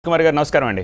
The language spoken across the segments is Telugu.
కుమార్ గారు నమస్కారం అండి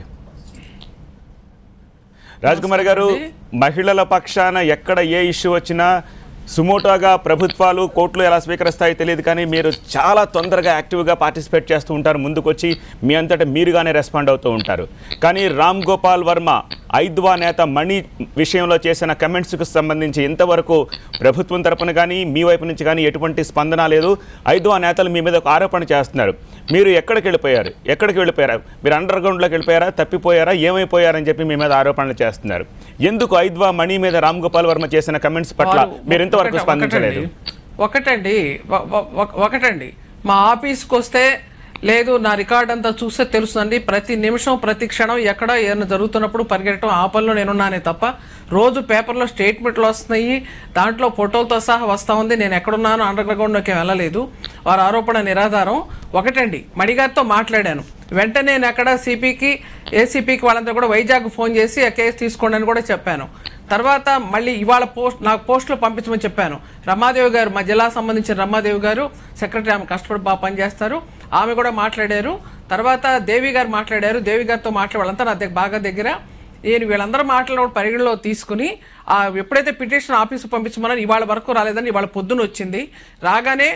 రాజ్ కుమార్ గారు మహిళల పక్షాన ఎక్కడ ఏ ఇష్యూ వచ్చినా సుమోటోగా ప్రభుత్వాలు కోర్టులు ఎలా స్వీకరిస్తాయో తెలియదు కానీ మీరు చాలా తొందరగా యాక్టివ్గా పార్టిసిపేట్ చేస్తూ ఉంటారు ముందుకొచ్చి మీ అంతటా మీరుగానే రెస్పాండ్ అవుతూ ఉంటారు కానీ రామ్ గోపాల్ వర్మ ఐద్వా నేత మణి విషయంలో చేసిన కమెంట్స్కు సంబంధించి ఇంతవరకు ప్రభుత్వం తరపున కానీ మీ వైపు నుంచి కానీ ఎటువంటి స్పందన లేదు ఐద్వా నేతలు మీ మీద ఒక ఆరోపణ చేస్తున్నారు మీరు ఎక్కడికి వెళ్ళిపోయారు ఎక్కడికి వెళ్ళిపోయారా మీరు అండర్ గ్రౌండ్లోకి వెళ్ళిపోయారా తప్పిపోయారా ఏమైపోయారని చెప్పి మీ మీద ఆరోపణలు చేస్తున్నారు ఎందుకు ఐద్వా మణి మీద రామ్ గోపాల్ వర్మ చేసిన కమెంట్స్ పట్ల వారు మీరు ఇంతవరకు ఒకట- స్పందించలేదు ఒకటండి, ఒకటండి ఒ- ఒ- ఒ- ఒకటండి మా ఆఫీస్కి వస్తే లేదు నా రికార్డ్ అంతా చూస్తే తెలుస్తుందండి ప్రతి నిమిషం ప్రతి క్షణం ఎక్కడ ఏదైనా జరుగుతున్నప్పుడు పరిగెట్టడం ఆ పనిలో నేనున్నానే తప్ప రోజు పేపర్లో స్టేట్మెంట్లు వస్తున్నాయి దాంట్లో ఫోటోలతో సహా వస్తూ ఉంది నేను ఎక్కడున్నాను అండర్ గ్రౌండ్లోకి వెళ్ళలేదు వారి ఆరోపణ నిరాధారం ఒకటండి మణిగారితో మాట్లాడాను వెంటనే నేను ఎక్కడ సిపికి ఏసీపీకి వాళ్ళంతా కూడా వైజాగ్ ఫోన్ చేసి ఆ కేసు తీసుకోండి అని కూడా చెప్పాను తర్వాత మళ్ళీ ఇవాళ పోస్ట్ నాకు పోస్టులు పంపించమని చెప్పాను రమాదేవి గారు మా జిల్లా సంబంధించిన రమాదేవి గారు సెక్రటరీ ఆమె కష్టపడి బాగా పనిచేస్తారు ఆమె కూడా మాట్లాడారు తర్వాత దేవి గారు మాట్లాడారు దేవి గారితో మాట్లాడే వాళ్ళంతా నా దగ్గర బాగా దగ్గర నేను వీళ్ళందరూ మాట్లాడిన పరిగణలో తీసుకుని ఆ ఎప్పుడైతే పిటిషన్ ఆఫీసు పంపించమన్నారో ఇవాళ వరకు రాలేదని ఇవాళ పొద్దున వచ్చింది రాగానే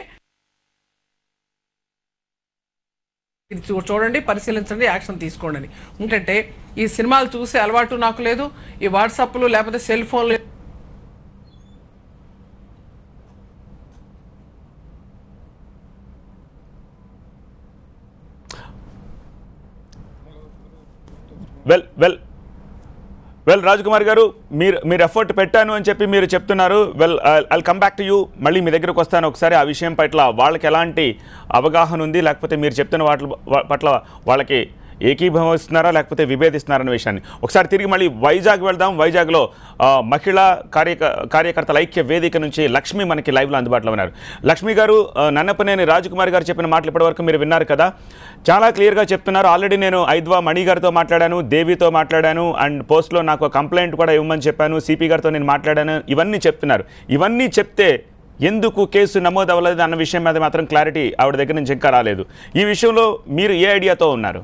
ఇది చూ- చూడండి పరిశీలించండి యాక్షన్ తీసుకోండి అని ఏంటంటే ఈ సినిమాలు చూసే అలవాటు నాకు లేదు ఈ వాట్సాప్లు లేకపోతే సెల్ ఫోన్లు well well well Raj Kumar garu మీరు మీరు ఎఫర్ట్ పెట్టాను అని చెప్పి మీరు చెప్తున్నారు well I come back to you మళ్ళీ మీ దగ్గరకు వస్తాను ఒకసారి ఆ విషయం పట్ల వాళ్ళకి ఎలాంటి అవగాహన ఉంది లేకపోతే మీరు చెప్తున్న వాటి వా- పట్ల వాళ్ళకి ఏకీభవిస్తున్నారా లేకపోతే విభేదిస్తున్నారన్న విషయాన్ని ఒకసారి తిరిగి మళ్ళీ వైజాగ్ వెళ్దాం వైజాగ్లో ఆ, మహిళా కార్యక కార్యకర్తల ఐక్య వేదిక నుంచి లక్ష్మి మనకి లైవ్లో అందుబాటులో ఉన్నారు లక్ష్మి గారు ఆ, నన్నపనేని రాజ్కుమార్ గారు చెప్పిన మాటలు ఇప్పటివరకు మీరు విన్నారు కదా చాలా క్లియర్గా చెప్తున్నారు ఆల్రెడీ నేను ఐద్వా మణి గారితో మాట్లాడాను దేవితో మాట్లాడాను అండ్ పోస్ట్లో నాకు కంప్లైంట్ కూడా ఇవ్వమని చెప్పాను సిపి గారితో నేను మాట్లాడాను ఇవన్నీ చెప్తున్నారు ఇవన్నీ చెప్తే ఎందుకు కేసు నమోదు అవ్వలేదు అన్న విషయం మీద మాత్రం క్లారిటీ ఆవిడ దగ్గర నుంచి ఇంకా రాలేదు ఈ విషయంలో మీరు ఏ ఐడియాతో ఉన్నారు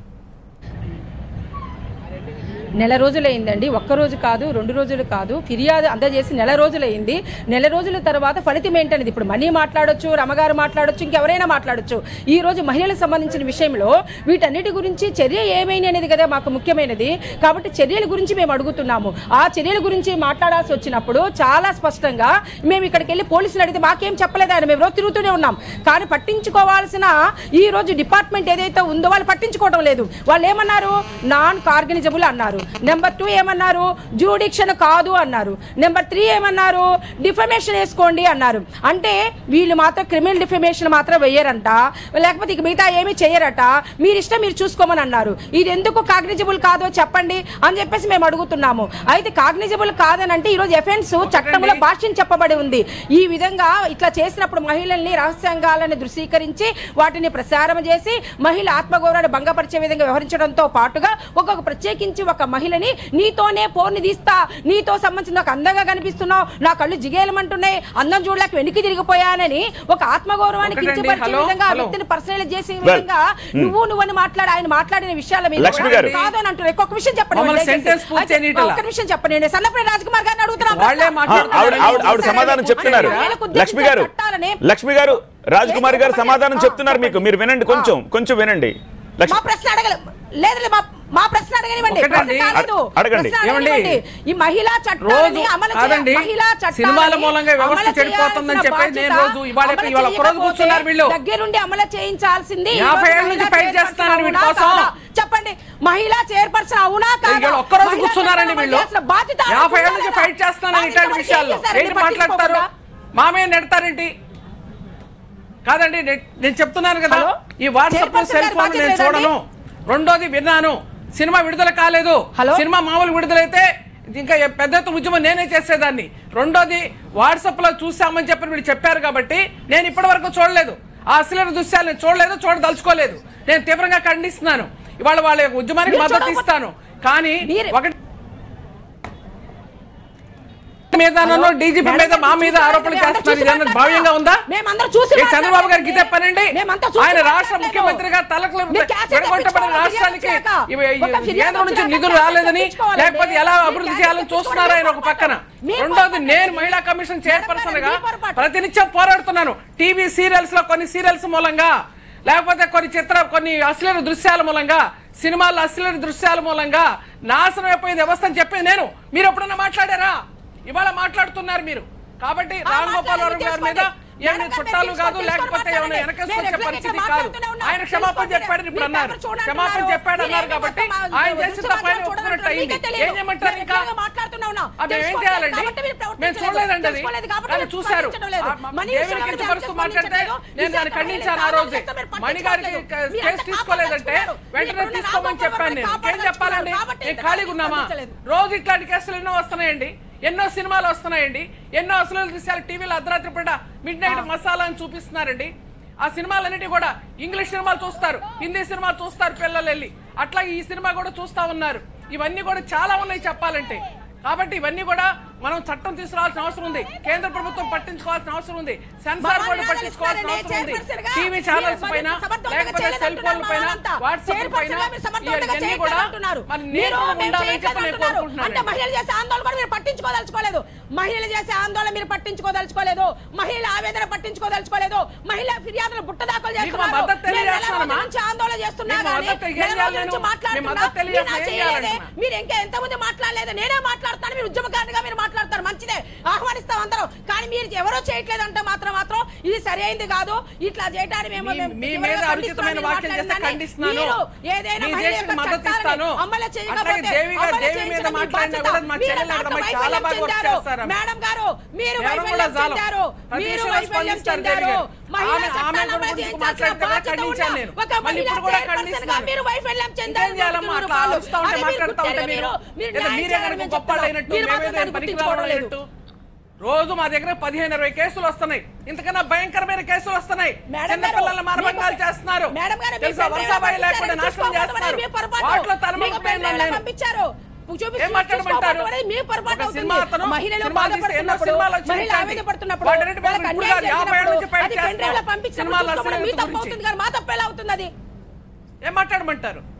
నెల రోజులైందండి ఒక్క రోజు కాదు రెండు రోజులు కాదు ఫిర్యాదు అందజేసి నెల రోజులైంది నెల రోజుల తర్వాత ఫలితం ఏంటనేది ఇప్పుడు మనీ మాట్లాడొచ్చు రమగారు మాట్లాడొచ్చు ఇంకెవరైనా మాట్లాడొచ్చు ఈ రోజు మహిళలకు సంబంధించిన విషయంలో వీటన్నిటి గురించి చర్య ఏమైంది అనేది కదా మాకు ముఖ్యమైనది కాబట్టి చర్యల గురించి మేము అడుగుతున్నాము ఆ చర్యల గురించి మాట్లాడాల్సి వచ్చినప్పుడు చాలా స్పష్టంగా మేము ఇక్కడికి వెళ్ళి పోలీసులు అడిగితే మాకేం చెప్పలేదు ఆయన మేము రోజు తిరుగుతూనే ఉన్నాం కానీ పట్టించుకోవాల్సిన ఈ రోజు డిపార్ట్మెంట్ ఏదైతే ఉందో వాళ్ళు పట్టించుకోవడం లేదు వాళ్ళు ఏమన్నారు నాన్ కార్గనిజబుల్ అన్నారు నెంబర్ టూ ఏమన్నారు జూడిక్షన్ కాదు అన్నారు నెంబర్ త్రీ ఏమన్నారు డిఫమేషన్ వేసుకోండి అన్నారు అంటే వీళ్ళు మాత్రం క్రిమినల్ డిఫమేషన్ మాత్రం వెయ్యరంట లేకపోతే ఇక మిగతా ఏమీ చేయరట మీరు ఇష్టం మీరు చూసుకోమని అన్నారు ఇది ఎందుకు కాగ్నిజబుల్ కాదో చెప్పండి అని చెప్పేసి మేము అడుగుతున్నాము అయితే కాగ్నిజబుల్ కాదని అంటే ఈరోజు ఎఫెన్స్ చట్టంలో భాష్యం చెప్పబడి ఉంది ఈ విధంగా ఇట్లా చేసినప్పుడు మహిళల్ని రహస్యాంగాలను దృశ్యీకరించి వాటిని ప్రసారం చేసి మహిళ ఆత్మగౌరవాన్ని భంగపరిచే విధంగా వ్యవహరించడంతో పాటుగా ఒక్కొక్క ప్రత్యేకించి ఒక మహిళని నీతోనే పోర్ని తీస్తా నీతో సంబంధించి నాకు అందంగా కనిపిస్తున్నావు నా కళ్ళు జిగేలమంటున్నాయి అందం చూడలేక వెనక్కి తిరిగిపోయానని ఒక ఆత్మగౌరవాన్ని ఒకటండి, కించపరిచే హలో, విధంగా ఆ హలో. వ్యక్తిని పర్సనలైజ్ చేసే Well, విధంగా నువ్వు నువ్వని మాట్లాడి ఆయన మాట్లాడిన విషయాల మీద లక్ష్మి గారు. కాదు అని అంటున్నారు ఒక్క విషయం చెప్పండి మమ్మల్ని దయచేసి. sentence పూర్తి అయితే చేయనీయట్లా. ఒక్క నిమిషం చెప్పండి నేను సన్నపల్లి రాజకుమార్ గారిని అడుగుతున్నాను వాళ్ళే ఆ, మాట్లాడుతున్నారు. ఆవిడ ఆవిడ ఆవిడ సమాధానం చెప్తున్నారు లక్ష్మి గారు లక్ష్మి గారు రాజ్ కుమార్ గారు సమాధానం చెప్తున్నారు మీకు మీరు వినండి కొంచెం కొంచెం వినండి మా లక్ష్మి ప్రశ్న అడగల లేదు మా మా ప్రశ్న అడగనివ్వండి ఒకటండి. ప్రశ్న కాలేదు. అడగండి. ప్రశ్న ఏమండి? అడగనివ్వండి. ఈ మహిళా రోజు చట్టాలని అమలు చేయ- కాదండి మహిళా చట్టాలని సినిమాల మూలంగా వ్యవస్థ అమలు చెడిపోతుందని చేయాల్సిన చెప్పేసి నేను బాధ్యత రోజు ఇవాళ అమలు ఇవాళ ఒక్క రోజు చేయకపోతే కూర్చున్నారు వీళ్ళు దగ్గరుండి అమలు చేయించాల్సింది ఈ యాభై రోజు ఏళ్ళ నుంచి మహిళా ఫైట్ చైర్పర్సన్ చేస్తున్నారు వీటి అవునా కోసం. కాదా? చెప్పండి మహిళా చైర్పర్సన్ అవునా కాదా? ఇవాళ ఒక్క రోజు మహిళా కూర్చున్నారండి చట్టాలు వీళ్ళు చేయాల్సిన బాధ్యత యాభై ఏళ్ళ ఆమెకు నుంచి ఉందా ఫైట్ చేస్తున్నాను బాధ్యత ఇట్లాంటి మరి విషయాల్లో ఏం చేశారండి ఏంటి మాట్లాడతారు పట్టించుకోకుండా? మామే నెడతారేంటి కాదండి నే- నేను చెప్తున్నాను కదా హలో? ఈ వాట్సాప్ చైర్పర్సన్ సెల్ గారి ఫోన్ బాధ్యత నేను లేదండి? చూడను రెండోది విన్నాను సినిమా విడుదల కాలేదు హలో? సినిమా మామూలు విడుదలైతే ఇంకా ఏ- పెద్ద ఎత్తున ఉద్యమం నేనే చేసేదాన్ని రెండోది వాట్సాప్ లో చూసామని చెప్పి వీళ్ళు చెప్పారు కాబట్టి నేను ఇప్పటి వరకు చూడలేదు ఆ అశ్లీల దృశ్యాలు నేను చూడలేదు చూడదలుచుకోలేదు నేను తీవ్రంగా ఖండిస్తున్నాను ఇవాళ వాళ్ళ యొక్క ఉద్యమానికి మీరు మద్దతు చూడకపోతే- ఇస్తాను కానీ మీరు- ఒకటి మీద డీజీపీ మీద మా మీద ఆరోపణలు చేస్తున్నారు ఇది అన్నది భావ్యంగా ఉందా మేమందరం చూసి ఏ చంద్రబాబు గారికి ఇదే పనండి మేమంతా చూసి ఆయన రాష్ట్ర మాట్లాడలేదు. ముఖ్యమంత్రిగా తలకు మీరు క్యాసెట్ విడగొట్టబడిన తెప్పించుకోవాలి, రాష్ట్రానికి ఫిర్యాదు చేయక. ఇవి- ఒక ఇవి ఫిర్యాదు కేంద్రం నుంచి వచ్చాక నిధులు క్యాసెట్ రాలేదని తెప్పించుకోవాలండి. లేకపోతే ఎలా మీరు అభివృద్ధి క్యాసెట్ చేయాలని చూస్తున్నారు ఆయన ఒక పక్కన మీ రెండోది పొరపాటు. నేను మహిళా కమిషన్ చైర్పర్సన్ గా మీ పొరపాటు. ప్రతినిత్యం పోరాడుతున్నాను టీవీ సీరియల్స్ లో కొన్ని సీరియల్స్ మూలంగా లేకపోతే కొన్ని చిత్ర కొన్ని అశ్లీల దృశ్యాల మూలంగా సినిమాల్లో అశ్లీల దృశ్యాల మూలంగా నాశనం అయిపోయింది వ్యవస్థ అని చెప్పేది నేను మీరు ఎప్పుడన్నా మాట్లాడారా ఇవాళ మాట్లాడుతున్నారు మీరు కాబట్టి ఆ, రామ్ గోపాల్ వర్మ మాట్లాడండి, గారి మీద తీసుకోండి. ఏమి మేడం గారు చుట్టాలు తీసుకోండి, కాదు తీసుకోండి, లేకపోతే ఏమైనా మాట్లాడండి. వెనకేసుకొచ్చే నేను ఎట్లా పరిస్థితి ఎట్లా కాదు మాట్లాడుతూనే ఉన్నా. ఆయన క్షమాపణ తీసుకోండి. చెప్పాడు ఇప్పుడు మీరు అన్నారు పేపర్ చూడండి క్షమాపణ అంటున్నారు. చెప్పాడు మీరు అన్నారు ఏం కాబట్టి మొత్తం ఆయన రుచి చేసిన తప్ప ఆయన చూడండి ఒప్పుకున్నట్టు అయింది మీకే తెలియదు. ఏం చేయమంటారు నేను ఇంకా ఎట్లాగో మాట్లాడుతూనే ఉన్నా. అది ఏం తెలుసుకోలేదు చేయాలండి కాబట్టి మీరు మేము ప్రవర్తించలేదు. చూడలేదండి అది తెలుసుకోలేదు కాబట్టి కానీ మీరు చూశారు స్పందించడం లేదు. ఆ, మనీ దేవిని విషయంలో మీరు కించపరుస్తూ స్పందించలేదు. మాట్లాడితే ఈ నేను దాన్ని శాఖ ఖండించాను ఆ మహిళలు రోజే మీరు మణి గారికి పట్టించుకోలేదు. మీరు కేసు అంతా తీసుకోలేదంటే కాపాడదలుచుకున్నారు. వెంటనే మీరు తీసుకోమని నా చెప్పాను నేను కాపాడదలుచుకున్నారు. ఏం చెప్పాలండి కాబట్టి నేను ఖాళీగా ఉన్నామా పట్టించలేదు. రోజు ఇట్లాంటి కేసులు ఎన్నో వస్తున్నాయండి ఎన్నో సినిమాలు వస్తున్నాయండి ఎన్నో అసలు దృశ్యాలు టీవీలో అర్ధరాత్రి పూట మిడ్ నైట్ మసాలా అని చూపిస్తున్నారండి ఆ సినిమాలన్నిటి కూడా ఇంగ్లీష్ సినిమాలు చూస్తారు హిందీ సినిమాలు చూస్తారు పిల్లలు వెళ్ళి అట్లా ఈ సినిమా కూడా చూస్తా ఉన్నారు ఇవన్నీ కూడా చాలా ఉన్నాయి చెప్పాలంటే కాబట్టి ఇవన్నీ కూడా మనం చట్టం తీసుకురావాల్సిన అవసరం ఉంది కేంద్ర ప్రభుత్వం పట్టించుకోవాల్సిన అవసరం ఉంది సెన్సార్ బోర్డు మర్యాదలు పట్టించుకోవాల్సిన ఇస్తారని అవసరం ఉంది చైర్పర్సన్గా టీవీ ఛానల్స్ మీరు పైన సమర్థవంతంగా లేకపోతే సెల్ చేయలేదంటున్నారు ఫోన్ల పైన వాళ్ళంతా. వాట్సాప్ పైన చైర్పర్సన్గా మీరు సమర్థవంతంగా ఇవన్నీ కూడా చేయలేదంటున్నారు. మరి మీరు నేను మేము ఉండాలని చెప్పి నేను చేయలేదంటున్నారు. అంటే కోరుకుంటున్నాను మహిళలు చేసే ఆందోళన కూడా మీరు పట్టించుకోదలుచుకోలేదు మహిళలు చేసే ఆందోళన మీరు పట్టించుకోదలుచుకోలేదు మహిళల ఆవేదన పట్టించుకోదలుచుకోలేదు మహిళా ఫిర్యాదులు బుట్ట దాఖలు మీకు మా చేస్తున్నారు మద్దతు నేను నెల రోజుల తెలియజేస్తానమ్మా. నుంచి ఆందోళన చేస్తున్నా మీకు మా కానీ మద్దతు ఏం నెల రోజుల చేయాలి నుంచి నేను? మీ మాట్లాడుతున్నా మద్దతు తెలియజేస్తే మీరు నా ఏం చేయలేదే. చేయాలంటున్నా? మీరు ఇంకా ఎంతమంది మాట్లాడలేదు నేనే మాట్లాడతాను మీరు ఉద్యమకారునిగా మీరు మాట్లాడతారు మంచిదే ఆహ్వానిస్తాం అందరం కానీ మీరు ఎవరో చేయట్లేదు అంటే మాత్రం మాత్రం ఇది సరైంది కాదు ఇట్లా చేయడానికి మేము మీ- మేము మీ తీవ్రంగా మీద ఖండిస్తున్నాం. అనుచితమైన మీరు వ్యాఖ్యలు చేస్తే మాట్లాడిందని ఖండిస్తున్నాను. మీరు ఏదైనా మీ మహిళ దేశానికి యొక్క మద్దతు చట్టాలని ఇస్తాను. అమలు అట్లాగే చేయకపోతే దేవి గారు అమలు దేవి మీద చేయించడం మీ మాట్లాడినా బాధ్యత. కూడా మా మీరు చెల్లెలు దాంట్లో అక్కడ చాలా వైఫల్యం బాగా వర్క్ చెందారు. చేస్తారు ఆమె. మేడం గారు మీరు ఎవరు కూడా వైఫల్యం చాలు. చెందారు ప్రతి మీరు విషయంలో వైఫల్యం స్పందిస్తారు దేవి చెందారు గారు. మహిళా ఆమె- ఆమె చట్టాలను గురించి అమలు చేయించాల్సిన మాట్లాడితే కూడా బాధ్యత ఖండించాను ఉన్న నేను. ఒక మళ్ళీ మహిళా ఇప్పుడు కూడా చైర్పర్సన్గా ఖండిస్తున్నాను. మీరు వైఫల్యం చెందారు ఇంకేం చేయాలమ్మా? మీరు అట్లా వాళ్ళు. అరుస్తా ఉంటే అది మీరు మాట్లాడుతా ఉంటే గుర్తెరగ మీరు మీరు ఏదో న్యాయం మీరే చేయాలని కనుక గొప్ప చెప్తున్నారు. అయినట్టు మీరు మాత్రం మేమేదో దాన్ని పనికి గుర్తించుకోవడం లేదు. అయినట్టు రోజు మా దగ్గర పదిహేను ఇరవై కేసులు వస్తున్నాయి ఇంతకన్నా భయంకరమైన కేసులు వస్తున్నాయి మేడం చిన్న గారు, పిల్లల మానభంగాలు మీకు- చేస్తున్నారు మేడం గారు, మీకు తెలుసా పెన్డ్రైవ్ వర్షాబాయి లేకుండా పంపించారు, నాశనం చూసుకోకపోవడం చేస్తున్నారు మీ పొరపాటు. వాటిలో మీకు తలమొక్కిపోయినాను పెన్డ్రైవ్లో నేను పంపించారు చూపి- ఏం మాట్లాడమంటారు? చూసుకోకపోవడం మీ పొరపాటు ఒక సినిమా అవుతుంది. అతను మహిళలు సినిమాలు తీస్తే ఎన్నో బాధపడుతున్నప్పుడు, సినిమాలు వచ్చినాయి మహిళలు ఇట్లాంటివి. ఆవేదపడుతున్నప్పుడు, వాటన్నిటి మీద వాళ్ళకి ఇప్పుడు అన్యాయం కాదు, యాభై ఏళ్ళ నుంచి జరిగినప్పుడు, ఫైట్ అది చేస్తున్నాం. పెన్డ్రైవ్లో పంపించినప్పుడు సినిమాల చూసుకోవడం మీ అశ్లీలత తప్పు గురించి. అవుతుంది కానీ మా తప్పు ఎలా అవుతుంది అది ఏం మాట్లాడమంటారు